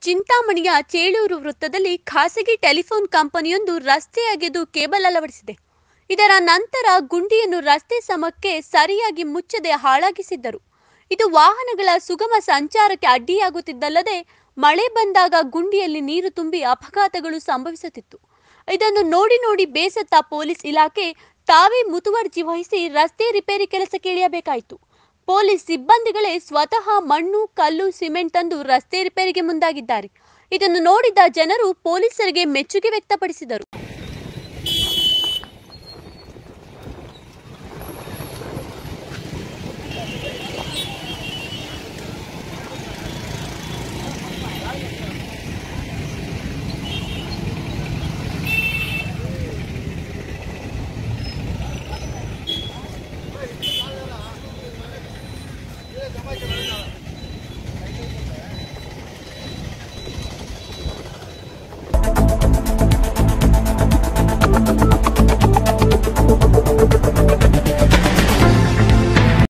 ಚಿಂತಾಮಣಿಯ ಚೇಳೂರು ವೃತ್ತದಲ್ಲಿ ಖಾಸಗಿ ಟೆಲಿಫೋನ್ ಕಂಪನಿಯೊಂದು ರಸ್ತೆ ಅಗೆದು ಕೇಬಲ್ ಅಳವಡಿಸಿದೆ ಇದರ ನಂತರ ಗುಂಡಿಯನ್ನು ರಸ್ತೆ ಸಮಕ್ಕೆ ಸರಿಯಾಗಿ ಮುಚ್ಚದೆ ಹಾಳಾಗಿಸಿದ್ದರು ಇದು ವಾಹನಗಳ ಸುಗಮ ಸಂಚಾರಕ್ಕೆ ಅಡ್ಡಿಯಾಗುತ್ತಿದ್ದಲ್ಲದೆ ಮಳೆ ಬಂದಾಗ ಗುಂಡಿಯಲ್ಲಿ ನೀರು ತುಂಬಿ ಅಪಘಾತಗಳು ಸಂಭವಿಸುತ್ತಿತ್ತು ಇದನ್ನು ನೋಡಿ ನೋಡಿ ಬೇಸತ್ತ ಪೊಲೀಸ್ ಇಲಾಖೆ ತಾವೇ ಮುತುವರ್ಜಿ ವಹಿಸಿ ರಸ್ತೆ ರಿಪೇರಿ ಕೆಲಸಕ್ಕೆ ಇಳಿಯಬೇಕಾಯಿತು ಪೊಲೀಸ್ ಸಿಬ್ಬಂದಿಗಳೇ ಸ್ವತಃ ಮಣ್ಣು ಕಲ್ಲು ಸಿಮೆಂಟ್ ತಂದು ರಸ್ತೆ ರಿಪೇರಿಗೆ ಮುಂದಾಗಿದ್ದಾರೆ ಇದನ್ನು ನೋಡಿದ ಜನರು ಪೊಲೀಸರಿಗೆ ಮೆಚ್ಚುಗೆ ವ್ಯಕ್ತಪಡಿಸಿದರು